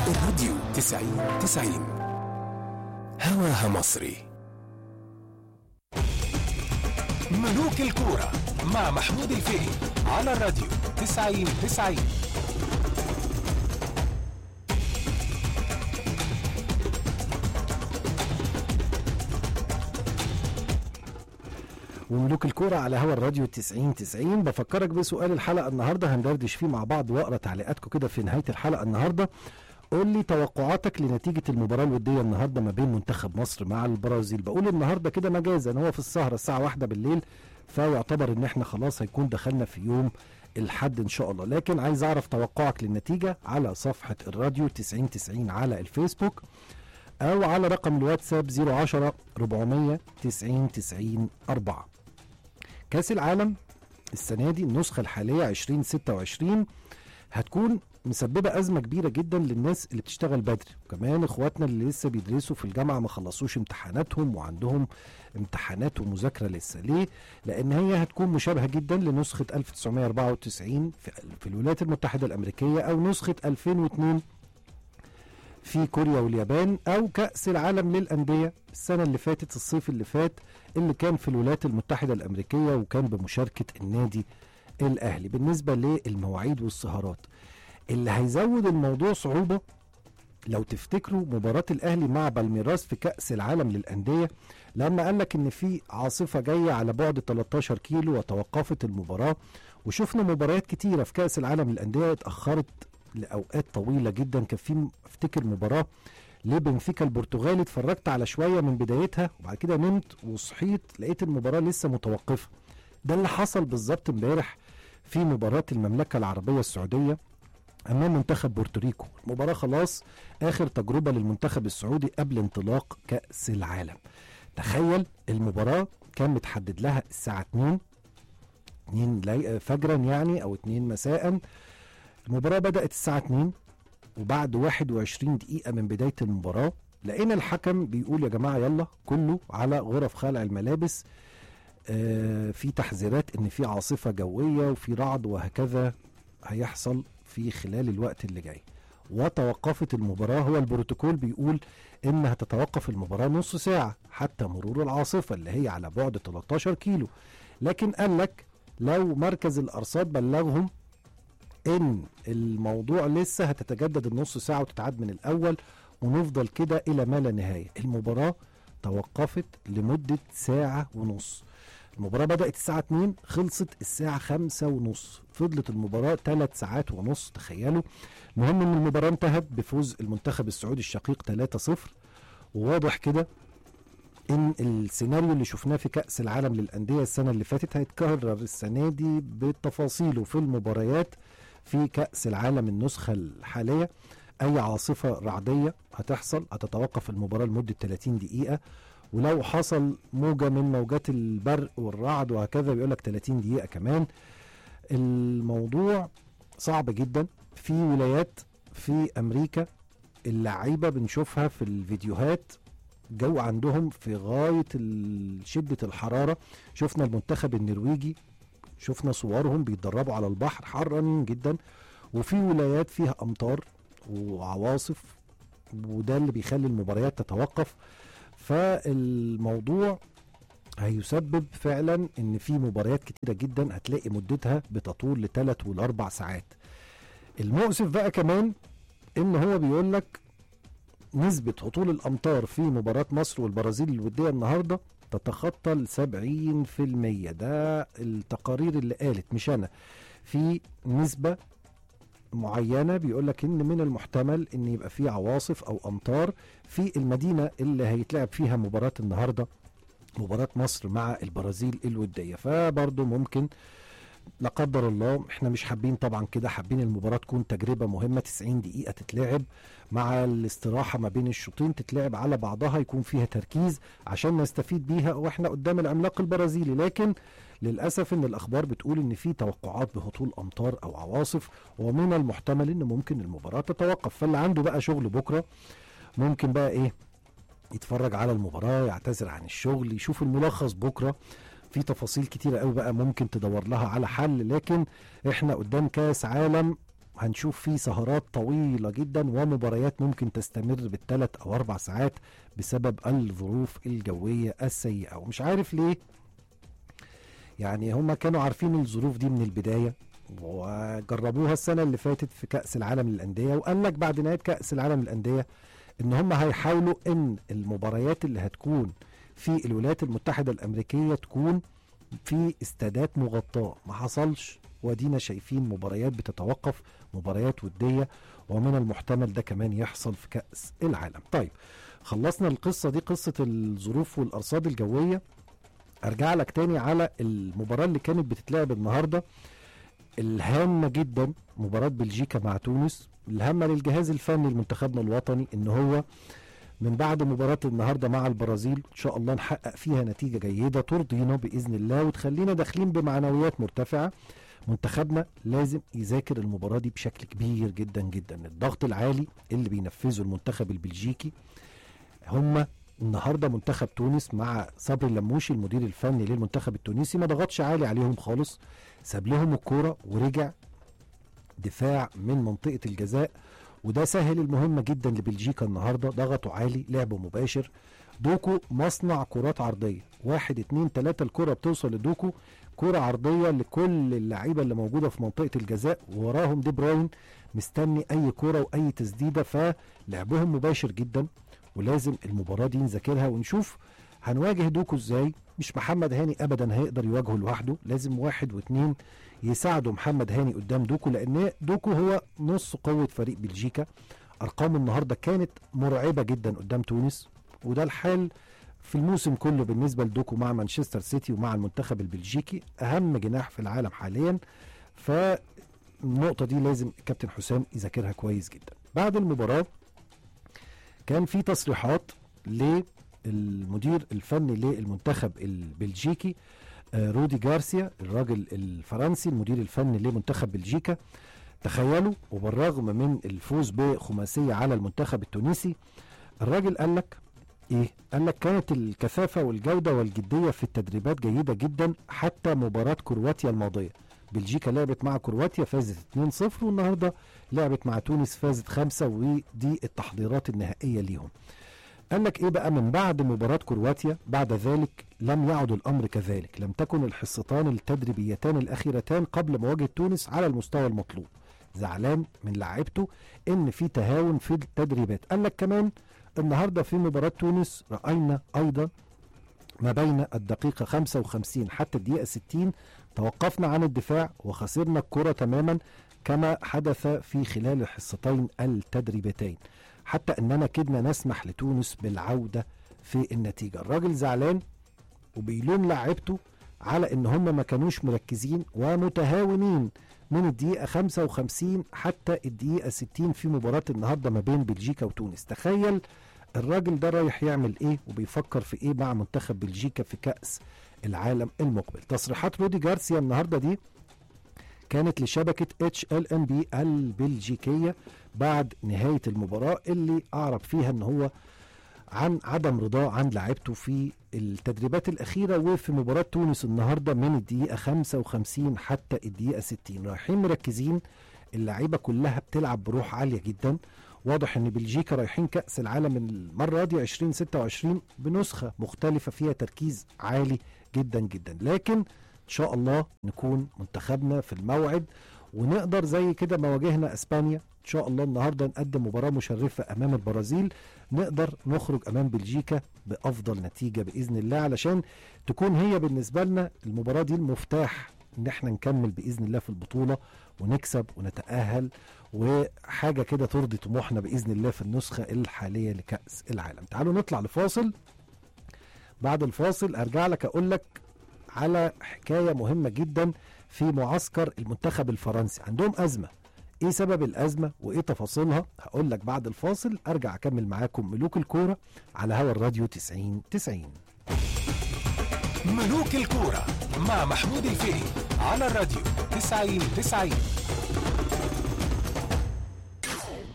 الراديو تسعين تسعين هواها مصري ملوك الكورة مع محمود الفقي على الراديو تسعين تسعين وملوك الكورة على هوا الراديو 90 90 بفكرك بسؤال الحلقة النهاردة هندردش فيه مع بعض واقرا تعليقاتكم كده في نهاية الحلقة النهاردة قول لي توقعاتك لنتيجة المباراة الودية النهاردة ما بين منتخب مصر مع البرازيل بقول النهاردة كده مجازا هو في السهرة الساعة واحدة بالليل فيعتبر ان احنا خلاص هيكون دخلنا في يوم الحد ان شاء الله لكن عايز اعرف توقعك للنتيجة على صفحة الراديو 90 90 على الفيسبوك او على رقم الواتساب 010 490 90 4 كاس العالم السنه دي النسخه الحاليه 2026 هتكون مسببه ازمه كبيره جدا للناس اللي بتشتغل بدري وكمان اخواتنا اللي لسه بيدرسوا في الجامعه ما خلصوش امتحاناتهم وعندهم امتحانات ومذاكره لسه ليه لان هي هتكون مشابهه جدا لنسخه 1994 في, في الولايات المتحده الامريكيه او نسخه 2002 في كوريا واليابان او كاس العالم للانديه السنه اللي فاتت الصيف اللي فات اللي كان في الولايات المتحده الامريكيه وكان بمشاركه النادي الاهلي بالنسبه للمواعيد والسهرات اللي هيزود الموضوع صعوبه لو تفتكروا مباراة الأهلي مع بالميراس في كأس العالم للأندية لما قال لك إن في عاصفة جاية على بعد 13 كيلو وتوقفت المباراة وشفنا مباريات كتيرة في كأس العالم للأندية اتأخرت لأوقات طويلة جدا كان في افتكر مباراة لبنفيكا البرتغالي اتفرجت على شوية من بدايتها وبعد كده نمت وصحيت لقيت المباراة لسه متوقفة ده اللي حصل بالظبط امبارح في مباراة المملكة العربية السعودية امام منتخب بورتوريكو المباراه خلاص اخر تجربه للمنتخب السعودي قبل انطلاق كاس العالم تخيل المباراه كان متحدد لها الساعه 2 2 لي- فجرا يعني او 2 مساء المباراه بدات الساعه 2 وبعد 21 دقيقه من بدايه المباراه لقينا الحكم بيقول يا جماعه يلا كله على غرف خلع الملابس آه في تحذيرات ان في عاصفه جويه وفي رعد وهكذا هيحصل في خلال الوقت اللي جاي وتوقفت المباراة هو البروتوكول بيقول إن هتتوقف المباراة نص ساعة حتى مرور العاصفة اللي هي على بعد 13 كيلو لكن قال لك لو مركز الأرصاد بلغهم إن الموضوع لسه هتتجدد النص ساعة وتتعاد من الأول ونفضل كده إلى ما لا نهاية المباراة توقفت لمدة ساعة ونص المباراة بدأت الساعة 2 خلصت الساعة 5 ونص فضلت المباراة 3 ساعات ونص تخيلوا المهم ان المباراة انتهت بفوز المنتخب السعودي الشقيق 3-0 وواضح كده ان السيناريو اللي شفناه في كأس العالم للأندية السنة اللي فاتت هيتكرر السنة دي بتفاصيله في المباريات في كأس العالم النسخة الحالية أي عاصفة رعدية هتحصل هتتوقف المباراة لمدة 30 دقيقة ولو حصل موجة من موجات البرق والرعد وهكذا بيقول لك 30 دقيقة كمان الموضوع صعب جدا في ولايات في أمريكا اللعيبة بنشوفها في الفيديوهات جو عندهم في غاية ال- شدة الحرارة شفنا المنتخب النرويجي شفنا صورهم بيتدربوا على البحر حرا جدا وفي ولايات فيها أمطار وعواصف وده اللي بيخلي المباريات تتوقف فالموضوع هيسبب فعلا ان في مباريات كتيره جدا هتلاقي مدتها بتطول لثلاث والاربع ساعات المؤسف بقى كمان ان هو بيقول لك نسبة هطول الأمطار في مباراة مصر والبرازيل الودية النهاردة تتخطى ال 70% ده التقارير اللي قالت مش أنا في نسبة معينة بيقول لك إن من المحتمل إن يبقى في عواصف أو أمطار في المدينة اللي هيتلعب فيها مباراة النهاردة مباراة مصر مع البرازيل الودية فبرضه ممكن لا قدر الله احنا مش حابين طبعا كده حابين المباراة تكون تجربة مهمة 90 دقيقة تتلعب مع الاستراحة ما بين الشوطين تتلعب على بعضها يكون فيها تركيز عشان نستفيد بيها واحنا قدام العملاق البرازيلي لكن للأسف ان الأخبار بتقول ان في توقعات بهطول أمطار أو عواصف ومن المحتمل ان ممكن المباراة تتوقف فاللي عنده بقى شغل بكرة ممكن بقى ايه يتفرج على المباراة يعتذر عن الشغل يشوف الملخص بكرة في تفاصيل كتيرة قوي بقى ممكن تدور لها على حل لكن احنا قدام كاس عالم هنشوف فيه سهرات طويلة جدا ومباريات ممكن تستمر بالثلاث أو أربع ساعات بسبب الظروف الجوية السيئة ومش عارف ليه يعني هم كانوا عارفين الظروف دي من البداية وجربوها السنة اللي فاتت في كأس العالم للأندية وقال لك بعد نهاية كأس العالم للأندية إن هم هيحاولوا إن المباريات اللي هتكون في الولايات المتحدة الأمريكية تكون في استادات مغطاة ما حصلش ودينا شايفين مباريات بتتوقف مباريات ودية ومن المحتمل ده كمان يحصل في كأس العالم طيب خلصنا القصة دي قصة الظروف والأرصاد الجوية ارجع لك تاني على المباراة اللي كانت بتتلعب النهاردة الهامة جدا مباراة بلجيكا مع تونس الهامة للجهاز الفني لمنتخبنا الوطني ان هو من بعد مباراة النهارده مع البرازيل ان شاء الله نحقق فيها نتيجة جيدة ترضينا باذن الله وتخلينا داخلين بمعنويات مرتفعة منتخبنا لازم يذاكر المباراة دي بشكل كبير جدا جدا الضغط العالي اللي بينفذه المنتخب البلجيكي هم النهارده منتخب تونس مع صبري اللموشي المدير الفني للمنتخب التونسي ما ضغطش عالي عليهم خالص ساب لهم الكوره ورجع دفاع من منطقه الجزاء وده سهل المهمه جدا لبلجيكا النهارده ضغطوا عالي لعبوا مباشر دوكو مصنع كرات عرضيه واحد اتنين تلاته الكره بتوصل لدوكو كرة عرضية لكل اللعيبة اللي موجودة في منطقة الجزاء ووراهم دي بروين مستني أي كرة وأي تسديدة فلعبهم مباشر جدا ولازم المباراة دي نذاكرها ونشوف هنواجه دوكو ازاي مش محمد هاني ابدا هيقدر يواجهه لوحده لازم واحد واثنين يساعدوا محمد هاني قدام دوكو لان دوكو هو نص قوة فريق بلجيكا ارقام النهارده كانت مرعبة جدا قدام تونس وده الحال في الموسم كله بالنسبة لدوكو مع مانشستر سيتي ومع المنتخب البلجيكي اهم جناح في العالم حاليا فالنقطة دي لازم كابتن حسام يذاكرها كويس جدا بعد المباراة كان في تصريحات للمدير الفني للمنتخب البلجيكي آه، رودي جارسيا الراجل الفرنسي المدير الفني لمنتخب بلجيكا تخيلوا وبالرغم من الفوز بخماسية على المنتخب التونسي الراجل قال لك ايه قال لك كانت الكثافة والجودة والجدية في التدريبات جيدة جدا حتى مباراة كرواتيا الماضية بلجيكا لعبت مع كرواتيا فازت 2-0 والنهارده لعبت مع تونس فازت 5 ودي التحضيرات النهائية ليهم قال لك ايه بقى من بعد مباراة كرواتيا بعد ذلك لم يعد الامر كذلك لم تكن الحصتان التدريبيتان الاخيرتان قبل مواجهة تونس على المستوى المطلوب زعلان من لاعيبته ان في تهاون في التدريبات قال لك كمان النهارده في مباراة تونس رأينا ايضا ما بين الدقيقة 55 حتى الدقيقة 60 توقفنا عن الدفاع وخسرنا الكرة تماما كما حدث في خلال الحصتين التدريبتين حتى اننا كدنا نسمح لتونس بالعودة في النتيجة الراجل زعلان وبيلوم لاعيبته على ان هم ما كانوش مركزين ومتهاونين من الدقيقة 55 حتى الدقيقة 60 في مباراة النهاردة ما بين بلجيكا وتونس تخيل الراجل ده رايح يعمل ايه وبيفكر في ايه مع منتخب بلجيكا في كأس العالم المقبل تصريحات رودي جارسيا النهارده دي كانت لشبكة اتش ال ام بي البلجيكية بعد نهاية المباراة اللي أعرب فيها ان هو عن عدم رضاه عن لعيبته في التدريبات الأخيرة وفي مباراة تونس النهاردة من الدقيقة 55 حتى الدقيقة 60 رايحين مركزين اللعيبة كلها بتلعب بروح عالية جدا واضح ان بلجيكا رايحين كأس العالم المرة دي 2026 بنسخة مختلفة فيها تركيز عالي جدا جدا لكن ان شاء الله نكون منتخبنا في الموعد ونقدر زي كده ما واجهنا اسبانيا ان شاء الله النهارده نقدم مباراه مشرفه امام البرازيل نقدر نخرج امام بلجيكا بافضل نتيجه باذن الله علشان تكون هي بالنسبه لنا المباراه دي المفتاح ان احنا نكمل باذن الله في البطوله ونكسب ونتاهل وحاجه كده ترضي طموحنا باذن الله في النسخه الحاليه لكاس العالم تعالوا نطلع لفاصل بعد الفاصل ارجع لك اقول لك على حكايه مهمه جدا في معسكر المنتخب الفرنسي عندهم ازمه ايه سبب الازمه وايه تفاصيلها هقول لك بعد الفاصل ارجع اكمل معاكم ملوك الكوره على هوا الراديو 90 90 ملوك الكورة مع محمود الفقي على الراديو 90 90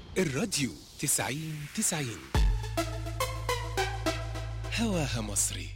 الراديو 90 90 هواها مصري